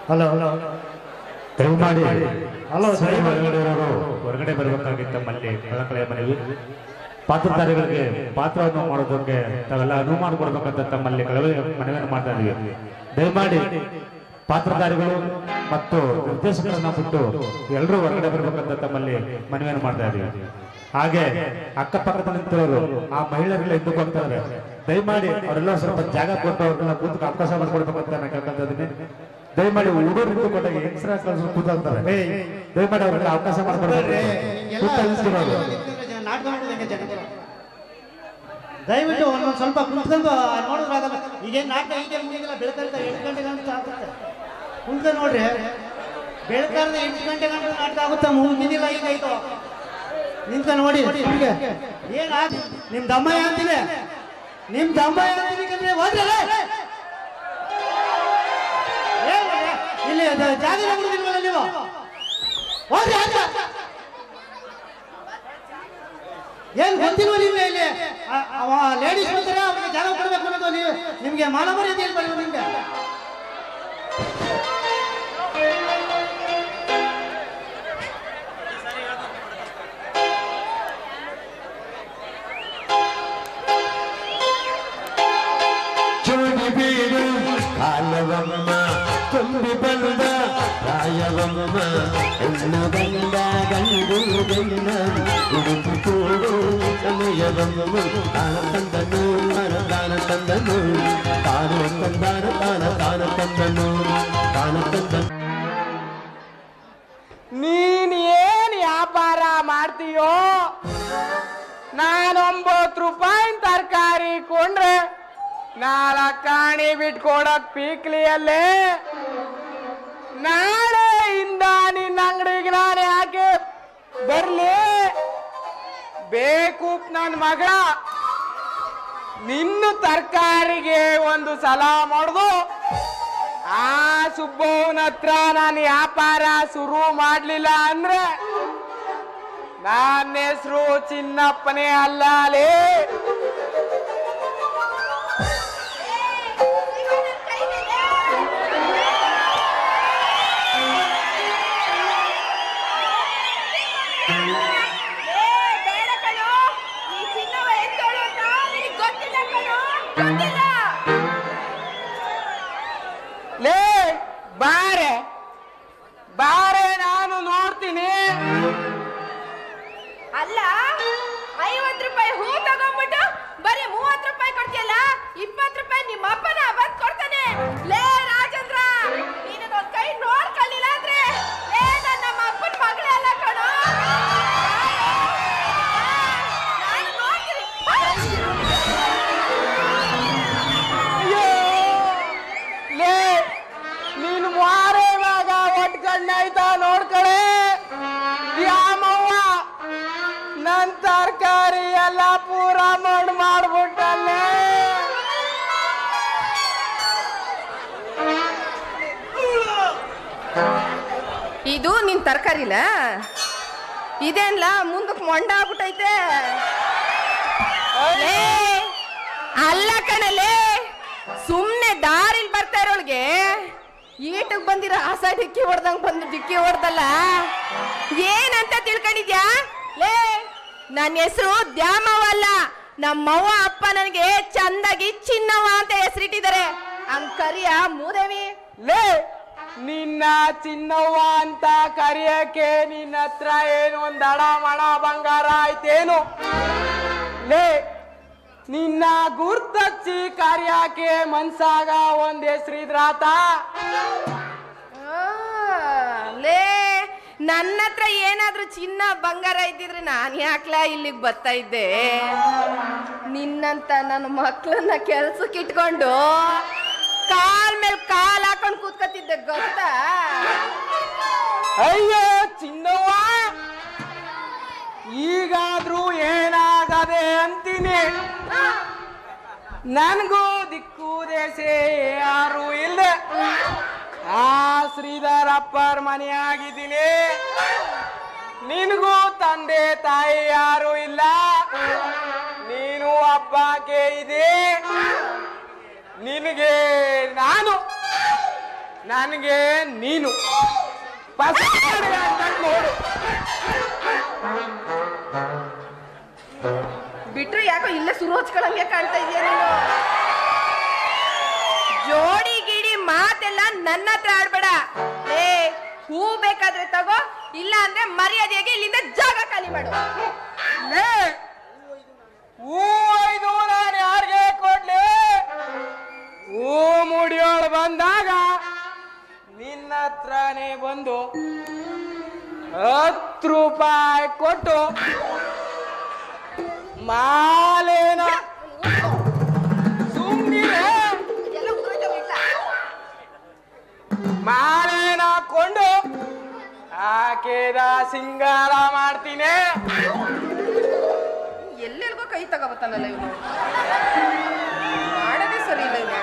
Hello hello ದಯಮಾಡಿ hello ಸರಿ ಹೊರಗಡೆ ಇರೋರು ಹೊರಗಡೆ ಬರಬೇಕಾಗಿತ್ತು ತಮ್ಮಲ್ಲಿ ಕಳಕಳೆಯ ಮನವಿ ಪಾತ್ರಧಾರಿಗಳಿಗೆ ಪಾತ್ರವನ್ನು ಮಾಡೋದಕ್ಕೆ ತಾವೆಲ್ಲ ಅನುವು ಮಾಡಿಕೊಡ್ಬೇಕಂತ ತಮ್ಮಲ್ಲಿ ಕಳವಳಿ ಮನವಿಯನ್ನು ಮಾಡ್ತಾ ಇದೀವಿ ದಯಮಾಡಿ ಪಾತ್ರಧಾರಿಗಳು ಮತ್ತು ನಿರ್ದೇಶಕರನ್ನ ಬಿಟ್ಟು ಎಲ್ಲರೂ ಹೊರಗಡೆ ಬರಬೇಕಂತ ತಮ್ಮಲ್ಲಿ ಮನವಿಯನ್ನು ಮಾಡ್ತಾ ಇದೀವಿ ಹಾಗೆ ಅಕ್ಕಪಕ್ಕದ ನಿಂತಿರೋರು ಆ ಮಹಿಳೆಯರೆಲ್ಲ ಎದ್ದು ಹೋಗ್ತಾರೆ ದಯಮಾಡಿ ಅವರೆಲ್ಲ ಸ್ವಲ್ಪ ಜಾಗ ಕೊಟ್ಟು ಅವ್ರನ್ನ ಕೂತಕ್ಕೆ ಅವಕಾಶ ಮಾಡಿಕೊಡ್ಬೇಕು ಅಂತ ನಾನು ಕೇಳ್ಕೊಂತ ಇದ್ದೀನಿ ದಯಮಾಡಿ ಹುಡುಗರು ನಿಂತು ಕೊಟ್ಟಾಗ ಹೆಂಗಸರ ಕೂತಾಗ್ತಾರೆ ದಯಮಾಡಿ ಅವ್ರಿಗೆ ಅವಕಾಶ ಮಾಡಿಕೊಡ್ಬೇಕು ಕೂತ ನಿಲ್ಸ್ಕೊಳ್ಳೋರು. ನಾಟಕ ಮಾಡೋದಂಗೆ ಜನಗಳು ದಯವಿಟ್ಟು ಒಂದೊಂದು ಸ್ವಲ್ಪ ಕುಂತ್ಕೊಂಡು ನೋಡಿದ್ರೆ ಆಗಲ್ಲ ಈಗೇನು ನಾಟಕ ಹೀಗೆ ಮುಗಿದಿಲ್ಲ ಬೆಳಕಂತ ಎಂಟು ಗಂಟೆ ಗಂಟೆ ಆಗುತ್ತೆ ಕುಂತ್ಕೊಂಡು ನೋಡ್ರಿ ಬೆಳಕಾರ್ದ ಎಂಟು ಗಂಟೆ ಗಂಟೆ ನಾಟಕ ಆಗುತ್ತೆ ಮುಗಿದಿಲ್ಲ ಈಗ ಆಯ್ತು ನಿಂತ್ಕೊಂಡು ನೋಡಿ ನಿಮ್ಗೆ ಏನ್ ಆಗಿ ನಿಮ್ ದಮ್ಮಯ್ಯ ಅಂತೀನಿ ನಿಮ್ ದಮ್ಮಯ್ಯ ಅಂತೀನಿ ಕಣ್ರೀ, ಹೋಗ್ರಿ ಅಲ್ಲೇ. ಏನ್ ಇದೆ? ಇಲ್ಲಿ ಅದು ಜಾಗ ಬಿಡುದಿಲ್ವಲ್ಲ ನೀವು ಹೋಗ್ರಿ ಆಚೆ. ಏನ್ ಗೊತ್ತಿಲ್ವ ನಿಮ್ಗೆ ಇಲ್ಲಿ ಆ- ಅವ ಲೇಡೀಸ್ ಬಂದ್ರೆ ಅವ್ರಿಗೆ ಜಾಗ ಕೊಡ್ಬೇಕು ಅನ್ನೋದು ನೀವು ನಿಮ್ಗೆ ಮಾನ ಮರ್ಯಾದೆ ಏನ್ ಮಾಡಿದ್ರು ನಿಮ್ಗೆ ಚೋಡಿ ಬೀಡು ಕಾಲವಮ್ಮ ತುಂಬಿ ಬಂದ ರಾಯವಮ್ಮ ಹೆಣ್ಣು ಬಂದ ಗಂಡು ಗಂಡ ಹುಡುಕು ಕೂಡು ಸಮಯವಮ್ಮ ತಾನ ತಂದನು ಮರ ತಾನ ತಂದನು ತಾನು ತಂದಾನ ತಾನ ತಾನ ತಂದನು ತಾನ ತಂದನು ನೀನ್ ಏನ್ ವ್ಯಾಪಾರ ಮಾಡ್ತೀಯೋ ನಾನೊಂಬತ್ತು ರೂಪಾಯಿ ತರಕಾರಿ ಕೊಂಡ್ರೆ ನಾಲ್ಕು ಕಾಣಿ ಬಿಟ್ಕೊಡಕ್ ಪೀಕ್ಲಿಯಲ್ಲೇ ನಾಳೆಯಿಂದ ನಿನ್ನ ಅಂಗಡಿಗೆ ನಾನು ಯಾಕೆ ಬರ್ಲಿ ಬೇಕು ನನ್ನ ಮಗಳ ನಿನ್ನ ತರಕಾರಿಗೆ ಒಂದು ಸಲ ಮಾಡುದು ಆ ಸುಬ್ಬವನ ಹತ್ರ ನಾನು ವ್ಯಾಪಾರ ಶುರು ಮಾಡ್ಲಿಲ್ಲ ಅಂದ್ರೆ ನನ್ನ ಹೆಸರು ಚಿನ್ನಪ್ಪನೇ ಅಲ್ಲ ಲೇ ಬೇಡ ಕಣೋ ಈ ಚಿನ್ನವ ಎಂತೋಳು ಅಂತ ನಿನಗೆ ಗೊತ್ತಿಲ್ಲ ಕಣೋ ಗೊತ್ತಿಲ್ಲ ಲೇ ಬಾರೆ ಬಾರೆ ನಾನು ನೋಡ್ತೀನಿ ಅಲ್ಲ ಐವತ್ತು ರೂಪಾಯಿ ಹೂ ತಗೊಂಡ್ಬಿಟ್ಟು ಬರೀ ಮೂವತ್ತು ರೂಪಾಯಿ ಕೊಡ್ತೀಯಲ್ಲ ಇಪ್ಪತ್ತು ರೂಪಾಯಿ ನಿಮ್ಮ ಅಪ್ಪನ ಬಂದ್ ಕೊಡ್ತಾನೆ ಲೇ ರಾಜೇಂದ್ರ ನೀನದೊಂದ್ ಕೈ ನೋಡ್ಕೊಳ್ಳಿಲ್ಲ ಅಂದ್ರೆ ಲೇ ನನ್ನ ನಮ್ಮ ಅಪ್ಪನ ಮಗಳೇ ಅಲ್ಲ ಕಣೋ ನಾನು ನೋಡ್ತೀನಿ ಅಯ್ಯೋ ಲೇ ನೀನು ಮಾರೇ ಮಗ ಒಟ್ ಕಣ್ಣಾಯ್ತಾ ನೋಡ್ಕಳೆ ಯಾಮವ್ವ ನನ್ ತರಕಾರಿ ಎಲ್ಲ ಪೂರ ಮಣ್ಣು ಮಾಡ್ಬಿಟ್ಟಲ್ಲೇ ಇದು ನಿನ್ ತರಕಾರಿಲ ಇದೇನ್ಲ ಮುಂದಕ್ಕೆ ಮೊಂಡ ಆಗ್ಬಿಟ್ಟೈತೆ ಲೇ, ಅಲ್ಲ ಕಣಲೇ ಸುಮ್ನೆ ದಾರಿಲ್ ಬರ್ತಾ ಇರೋಳ್ಗೆ ಈಟಕ್ ಬಂದಿರೋ ಹಸ ಡಿಕ್ಕಿ ಹೊಡ್ದಂಗ್ ಬಂದು ಡಿಕ್ಕಿ ಹೊಡ್ದಲ್ಲ ಏನಂತ ತಿಳ್ಕೊಂಡಿದ್ಯಾ ಲೇ ನನ್ನ ಹೆಸರು ದ್ಯಾಮವಲ್ಲ ನಮ್ಮವ್ವ ಅಪ್ಪ ನನಗೆ ಚಂದಾಗಿ ಚಿನ್ನವ್ವ ಅಂತ ಹೆಸರಿಟ್ಟಿದ್ದಾರೆ ಹಂಗ್ ಕರಿಯ ಮೂದೇವಿ ಲೇ ನಿನ್ನ ಚಿನ್ನವ್ವ ಅಂತ ಕರಿಯಕ್ಕೆ ನಿನ್ನ ಹತ್ರ ಏನು ಒಂದ್ ದಡ ಮಣ ಬಂಗಾರ ಆಯ್ತೇನು ಲೇ ನಿನ್ನ ಗುರ್ತಚ್ಚಿ ಕರಿಯಕ್ಕೆ ಮನ್ಸಾಗ ಒಂದ್ ಹೆಸ್ರಿದ್ರಾತ ಆ, ಲೇ ನನ್ನ ಹತ್ರ ಏನಾದ್ರೂ ಚಿನ್ನ ಬಂಗಾರ ಇದ್ದಿದ್ರೆ ನಾನು ಯಾಕ್ಲ ಇಲ್ಲಿಗೆ ಬರ್ತಾ ಇದ್ದೆ ನಿನ್ನಂತ ನನ್ನ ಮಕ್ಕಳನ್ನ ಕೆಲ್ಸಕ್ಕೆ ಇಟ್ಕೊಂಡು ಕಾಲ್ ಮೇಲೆ ಕಾಲ್ ಹಾಕೊಂಡು ಕೂತ್ಕೊತಿದ್ದೆ ಗೊತ್ತಾ ಅಯ್ಯೋ ಚಿನ್ನವ್ವ ಈಗಾದ್ರೂ ಏನಾಗದೆ ಅಂತೀನಿ ನನಗೂ ದಿಕ್ಕು ದೇಸೆ ಯಾರು ಇಲ್ಲ ಆ ಶ್ರೀಧರಪ್ಪರ್ ಮನೆ ಆಗಿದ್ದೀನಿ ನಿನಗೂ ತಂದೆ ತಾಯಿ ಯಾರು ಇಲ್ಲ ನೀನು ಹಬ್ಬಕ್ಕೆ ಇದೆ ನಿನಗೆ ನಾನು ನನಗೆ ನೀನು ಪಸಂದ್ ಅಂತ ನೋಡು ಬಿಟ್ರು ಯಾಕೋ ಇಲ್ಲೇ ಸುರು ಹಚ್ಕೊಳಂಗೆ ಕಾಣ್ತಾ ಇದೆಯಾ ನೀನು ಜೋಡಿ ಗಿಡಿ ಮಾತೆಲ್ಲ ನನ್ನ ಹತ್ರ ಆಡ್ಬೇಡ ಏ ಹೂ ಬೇಕಾದ್ರೆ ತಗೋ ಇಲ್ಲ ಅಂದ್ರೆ ಮರ್ಯಾದೆಯಾಗಿ ಇಲ್ಲಿಂದ ಜಾಗ ಖಾಲಿ ಮಾಡು ಲೇ ಹೂ ಐದು ನಾನು ಯಾರಿಗೆ ಕೊಡ್ಲಿ ಹೂ ಮುಡಿಯೋಳು ಬಂದಾಗ ನಿನ್ನ ಹತ್ರನೇ ಬಂದು ಹತ್ತು ರೂಪಾಯಿ ಕೊಟ್ಟು ಮಾಲೇನ ಸುಮ್ಮನೆ ಎಲ್ಲ ಉದ್ರೋಯ್ತವೆ ಇಲ್ಲ. ಮಾಲೇನ ಹಾಕೊಂಡು ಆಕೆದ ಸಿಂಗಾರ ಮಾಡ್ತೀನಿ ಎಲ್ಲೆಲ್ಗೋ ಕೈ ತಗೋಬತ್ತಾನಲ್ಲ ಇವನು ಮಾಡೋದೇ ಸರಿ ಇಲ್ಲ ಇವ್ನು.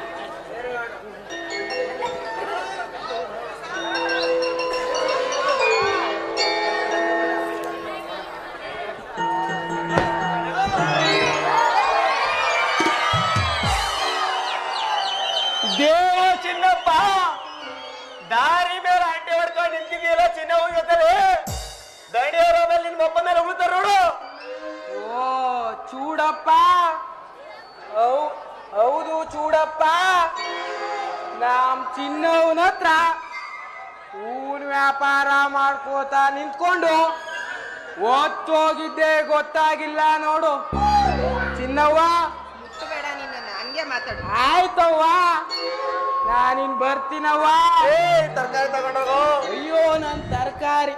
ದೇವ ಚಿನ್ನಪ್ಪ ದಾರಿ ಮೇಲೆ ಅಂಟೆ ಹೊಡ್ಕೊಂಡು ನಿಂತಿದೆಯಲ್ಲ ಚಿನ್ನ ಹೋಗ್ತಾರೆ ದಂಡಿಯವರ ಮೇಲೆ ನಿನ್ನ ಒಬ್ಬ ಮೇಲೆ ಉಳಿತಾರ ನೋಡು ಓ ಚೂಡಪ್ಪ ಹೌ- ಹೌದು ಚೂಡಪ್ಪ ನಮ್ ಚಿನ್ನವನ ಹತ್ರ ಹೂವಿನ ವ್ಯಾಪಾರ ಮಾಡ್ಕೋತ ನಿಂತ್ಕೊಂಡು ಓದ್ತೋಗಿದ್ದೆ ಗೊತ್ತಾಗಿಲ್ಲ ನೋಡು ಚಿನ್ನವ್ವ ಮುಟ್ಟಬೇಡ ನಿನ್ನ ಹಂಗೆ ಮಾತಾಡು ಆಯ್ತವ್ವ ನಾನಿನ್ ಬರ್ತೀನವ್ವ ತರಕಾರಿ ತಗೊಂಡೋಗು ಅಯ್ಯೋ ನನ್ ತರಕಾರಿ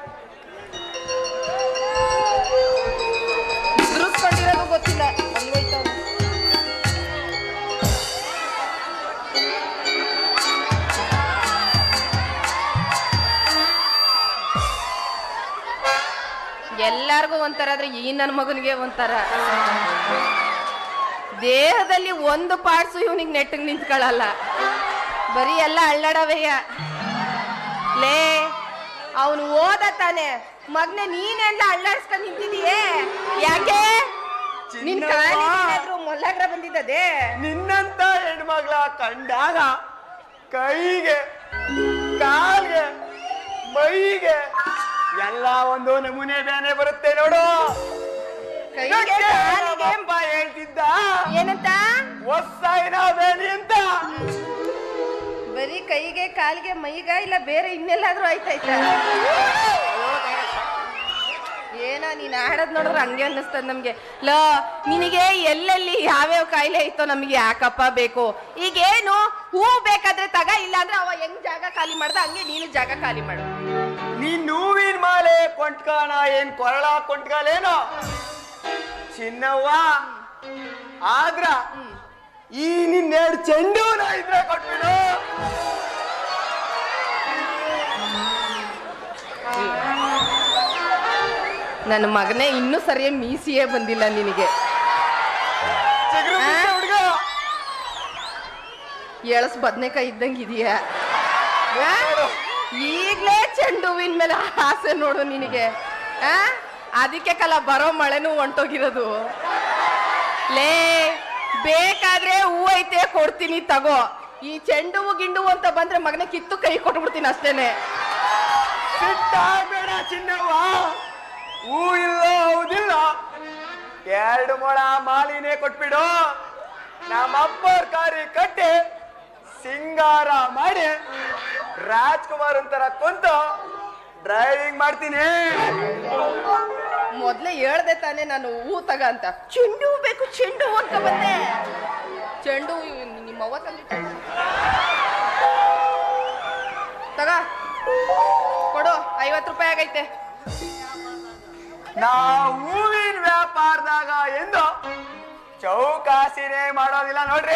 ದುರುಸ್ಕೊಂಡಿರೋದು ಗೊತ್ತಿಲ್ಲ ಹಂಗೋಯ್ತವ್ನು. ಎಲ್ಲಾರ್ಗೂ ಒಂಥರ ಆದ್ರೆ ಈ ನನ್ನ ಮಗನಿಗೆ ಒಂಥರ ದೇಹದಲ್ಲಿ ಒಂದು ಪಾರ್ಟ್ಸು ಇವನಿಗೆ ನೆಟ್ಟಿಗೆ ನಿಂತ್ಕೊಳ್ಳಲ್ಲ ಬರೀ ಎಲ್ಲ ಅಳ್ಳಾಡವೆಯ ಲೇ ಅವನು ಓದ ತಾನೆ ಮಗ್ನೆ ನೀನೆಲ್ಲ ಅಳ್ಳಾಡ್ಸ್ಕೊಂಡ್ ನಿಂತಿದೀಯೇ ಯಾಕೆ ನಿನ್ ಕಾಲಿಗೆ ಮೊಲ್ಲಗ್ರ ಬಂದಿದ್ದದೆ ನಿನ್ನಂತ ಹೆಣ್ಮಗ್ಳ ಕಂಡಾಗ ಕೈಗೆ ಕಾಲ್ಗೆ ಮೈಗೆ ಎಲ್ಲ ಒಂದು ನಮೂನೆ ಬ್ಯಾನೆ ಬರುತ್ತೆ ನೋಡು ಕೈಗೆ ಇದಕ್ಕೆ ಕಾಲಿಗೆ ನಮ್ಮಪ್ಪ ಹೇಳ್ತಿದ್ದ ಏನಂತ ಹೊಸ್ಸಾಯಿನ ಬೇನಿ ಅಂತ ಬರೀ ಕೈಗೆ ಕಾಲಿಗೆ ಮೈಗ ಇಲ್ಲ ಬೇರೆ ಇನ್ನೆಲ್ಲಾದ್ರೂ ಆಯ್ತಾಯ್ತಾ ಏನೋ ನೀನ್ ಆಡೋದ್ ನೋಡಿದ್ರೆ ಹಂಗೆ ಅನ್ನಿಸ್ತದ ನಮ್ಗೆ ಲೋ ನಿನಗೆ ಎಲ್ಲೆಲ್ಲಿ ಯಾವ್ಯಾವ ಕಾಯಿಲೆ ಐತೋ ನಮಗೆ ಯಾಕಪ್ಪ ಬೇಕು ಈಗೇನು ಹೂ ಬೇಕಾದ್ರೆ ತಗ ಇಲ್ಲ ಅಂದ್ರೆ ಅವ ಹೆಂಗ್ ಜಾಗ ಖಾಲಿ ಮಾಡ್ದ ಹಂಗೆ ನೀನು ಜಾಗ ಖಾಲಿ ಮಾಡು ನೀನ್ ಹೂವಿನ ಮಾಲೆ ಕೊಂಟ್ಕಾಣ ಏನ್ ಕೊರಳ ಕೊಂಟ್ಕಾಲೇನೋ ಚಿನ್ನವ್ವ ಆದ್ರ ಈ ನಿನ್ನೆರಡು ಚೆಂಡು ನಾ ಇದ್ರೆ ಕೊಟ್ಬಿಡು ನನ್ನ ಮಗನೇ ಇನ್ನೂ ಸರಿಯಾಗಿ ಮೀಸಿಯೇ ಬಂದಿಲ್ಲ ನಿನಗೆ ಚಿಗುರು ಆ? ಬಿದ್ದ ಹುಡ್ಗ ಎಳಸ್ ಬದ್ನೆಕಾಯಿ ಇದ್ದಂಗೆ ಇದೆಯಾ ಈಗ್ಲೇ ಚೆಂಡು ಹೂವಿನ ಮೇಲೆ ಆಸೆ ನೋಡು ನಿನಗೆ ಆ ಅದಕ್ಕೆ ಕಲ ಬರೋ ಮಳೆನೂ ಹೊಂಟೋಗಿರೋದು ಲೇ ಬೇಕಾದ್ರೆ ಹೂ ಐತೆ ಕೊಡ್ತೀನಿ ತಗೋ ಈ ಚೆಂಡು ಹೂ ಗಿಂಡು ಹೂ ಅಂತ ಬಂದ್ರೆ ಮಗನೇ ಕಿತ್ತು ಕೈ ಕೊಟ್ಬಿಡ್ತೀನಿ ಅಷ್ಟೇನೆ ಸಿಟ್ಟಾಗ್ಬೇಡ ಚಿನ್ನವ್ವ ಹೂ ಇಲ್ಲ ಹೌದಿಲ್ಲ ಎರಡು ಮೊಳ ಮಾಲಿನೇ ಕೊಟ್ಬಿಡು ನಮ್ಮಪ್ಪವ್ರ ಕಾರಿ ಕಟ್ಟಿ ಸಿಂಗಾರ ಮಾಡಿ ರಾಜ್ಕುಮಾರ್ ಅಂತರ ಕುಂತು ಡ್ರೈವಿಂಗ್ ಮಾಡ್ತೀನಿ ಮೊದ್ಲೇ ಹೇಳ್ದೆ ತಾನೇ ನಾನು ಹೂ ತಗ ಅಂತ ಚೆಂಡು ಹೂ ಬೇಕು ಚೆಂಡು ಹೂ ಅಂತ ಬಂದೆ ಚೆಂಡು ಹೂ ಇವ್- ನಿಮ್ಮ ಅವ್ವ ತಂದಿಟ್ಟ ತಗ ಕೊಡು ಐವತ್ತು ರೂಪಾಯಿ ಆಗೈತೆ ನಾ ಹೂವಿನ ವ್ಯಾಪಾರದಾಗ ಎಂದು ಚೌಕಾಸಿನೇ ಮಾಡೋದಿಲ್ಲ ನೋಡ್ರಿ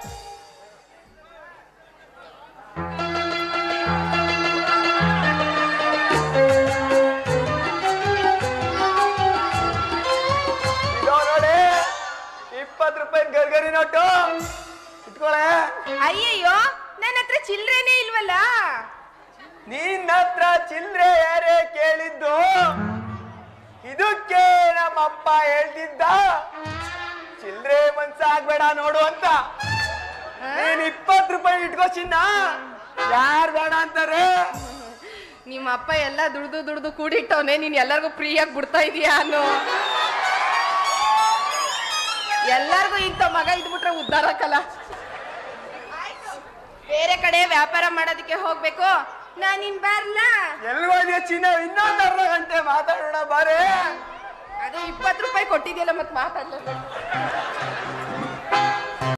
ಇದೋ ನೋಡಿ ಇಪ್ಪತ್ತು ರೂಪಾಯಿ ಗರ್ಗರಿ ನೋಟು ಇಟ್ಕೊಳೆ ಅಯ್ಯಯ್ಯೋ ನನ್ನ ಹತ್ರ ಚಿಲ್ಡ್ರೇನೇ ಇಲ್ವಲ್ಲ ನಿನ್ನ ಹತ್ರ ಚಿಲ್ರೆ ಯಾರೇ ಕೇಳಿದ್ದು ಇದಕ್ಕೆ ನಮ್ಮಪ್ಪ ಹೇಳ್ತಿದ್ದ ಚಿಲ್ರೆ ಮನ್ಸ ಆಗ್ಬೇಡ ನೋಡು ಅಂತ ನೀನ್ ಇಪ್ಪತ್ತು ರೂಪಾಯಿ ಇಟ್ಕೋ ಚಿನ್ನ ಯಾರು ಬೇಡ ಅಂತಾರೆ ನಿಮ್ಮ ಅಪ್ಪ ಎಲ್ಲ ದುಡ್ದು ದುಡ್ದು ಕೂಡಿಟ್ಟವನೆ ನೀನ್ ಎಲ್ಲರಿಗೂ ಫ್ರೀಯಾಗಿ ಬಿಡ್ತಾ ಇದೀಯಾ ಅನ್ನೋ ಎಲ್ಲರಿಗೂ ಇಂಥ ಮಗ ಇದ್ಬಿಟ್ರೆ ಉದ್ಧಾರ ಆಗಲ್ಲ ಬೇರೆ ಕಡೆ ವ್ಯಾಪಾರ ಮಾಡೋದಕ್ಕೆ ಹೋಗ್ಬೇಕು ನಾನ್ ಇನ್ ಬರ್ಲಾ ಎಲ್ಗೋದ್ಯ ಚಿನ್ನ ಇನ್ನೊಂದು ಅರ್ಧ ಗಂಟೆ ಮಾತಾಡೋಣ ಬಾರೆ ಅದೇ ಇಪ್ಪತ್ತು ರೂಪಾಯಿ ಕೊಟ್ಟಿದ್ಯಲ್ಲ ಮತ್ತೆ ಮಾತಾಡ್ಲ